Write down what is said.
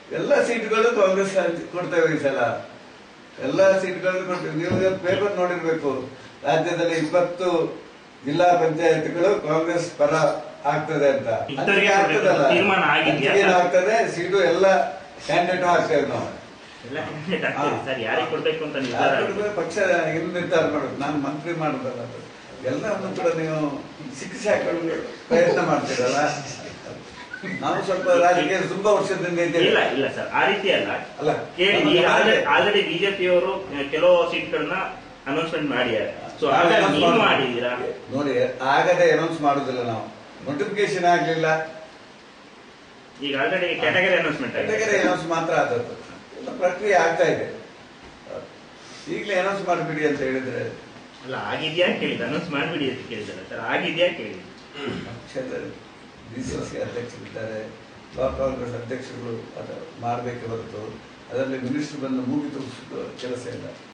ಎಲ್ಲ ಸೀಟ್ಗಳು ಕಾಂಗ್ರೆಸ್ ಕೊಡ್ತೇವೆ ಈ ಸಲ ಎಲ್ಲ ಸೀಟ್ಗಳನ್ನು ಕೊಡ್ತೇವೆ ನೀವು ಪೇಪರ್ ನೋಡಿರ್ಬೇಕು ರಾಜ್ಯದಲ್ಲಿ ಇಪ್ಪತ್ತು ಜಿಲ್ಲಾ ಪಂಚಾಯತ್ಗಳು ಕಾಂಗ್ರೆಸ್ ಪರ ಆಗ್ತದೆ ಅಂತ ಇಂಥವ್ರಿಗೆ ಹಂಚಿಕೆ ಆಗ್ತದಲ್ಲ ತೀರ್ಮಾನ ಆಗಿದ್ಯಾ? ಹಂಚಿಕೆ ಆಗ್ತದೆ ಸೀಟು ಎಲ್ಲ ಕ್ಯಾಂಡಿಡೇಟ್ ಹಾಕ್ತೇವೆ ನಾವು ಎಲ್ಲ candidate ಆಗ್ತದೆ ಸರ್ ಯಾರಿಗೆ ಕೊಡ್ಬೇಕು ಅಂತ ನಿರ್ಧಾರ ಯಾರು ಆಗಿದೆ. ಕೊಡ್ಬೇಕು? ಪಕ್ಷ ಏನು ನಿರ್ಧಾರ ಮಾಡೋದು ನಾನು ಮಂತ್ರಿ ಮಾಡೋದಲ್ಲ ಅದು. ಎಲ್ಲವನ್ನು ಕೂಡ ನೀವು ಶಿಕ್ಷೆ ಹಾಕೊಂಡು ಪ್ರಯತ್ನ ಮಾಡ್ತೀರಲ್ಲ ನಾವು ಸ್ವಲ್ಪ ರಾಜಕೀಯ ತುಂಬಾ ವರ್ಷದಿಂದ ಇಲ್ಲ ಇದ್ದೇವೆ ಇಲ್ಲ ಸರ್ ಆ ರೀತಿ ಅಲ್ಲ ಅಲ್ಲ ಕೇಳಿ ನಮ್ಮ ಈಗ ಹಾಗೆ- ಆಲ್ರೆಡಿ ಬಿಜೆಪಿಯವರು ಕೆಲವು ಸೀಟ್ಗಳನ್ನ ಅನೌನ್ಸ್ಮೆಂಟ್ ಮಾಡಿದ್ದಾರೆ ಸೊ ಹಾಗಾಗಿ announce ನೀವು ಮಾಡಿ- ಮಾಡಿದ್ದೀರಾ ನೋಡಿ ಆಗದೆ ಅನೌನ್ಸ್ ಮಾಡುದಿಲ್ಲ ನಾವು ನೋಟಿಫಿಕೇಶನ್ ಆಗ್ಲಿಲ್ಲ ಈಗ ಆಲ್ರೆಡಿ ಕ್ಯಾಟಗರಿ ಅನೌನ್ಸ್ಮೆಂಟ್ ಕೆಟಗರಿ ಆಗಿದೆ ಅನೌನ್ಸ್ ಮಾತ್ರ ಆದದ್ದು ಎಲ್ಲ ಪ್ರಕ್ರಿಯೆ ಆಗ್ತಾ ಇದೆ ಈಗಲೇ ಅನೌನ್ಸ್ ಮಾಡಿಬಿಡಿ ಅಂತ ಹೇಳಿದ್ರೆ ಅಲ್ಲ ಆಗಿದ್ಯಾ ಕೇಳಿದ ಅನೌನ್ಸ್ ಮಾಡ್ಬಿಡಿ ಅಂತ ಕೇಳಿದಾರೆ ಸರ್ ಆಗಿದ್ಯಾ ಕೇಳಿದ ಪಕ್ಷದ ಡಿಸಿಸಿ ಅಧ್ಯಕ್ಷರಿದ್ದಾರೆ ಬ್ಲಾಕ್ ಕಾಂಗ್ರೆಸ್ ಅಧ್ಯಕ್ಷರುಗಳು ಅದು ಮಾಡಬೇಕೆ ಹೊರತು ಅದರಲ್ಲಿ ಮಿನಿಸ್ಟರ್ ಬಂದು ಮೂಗಿ ತೋರಿಸೋದು ಕೆಲಸ ಇಲ್ಲ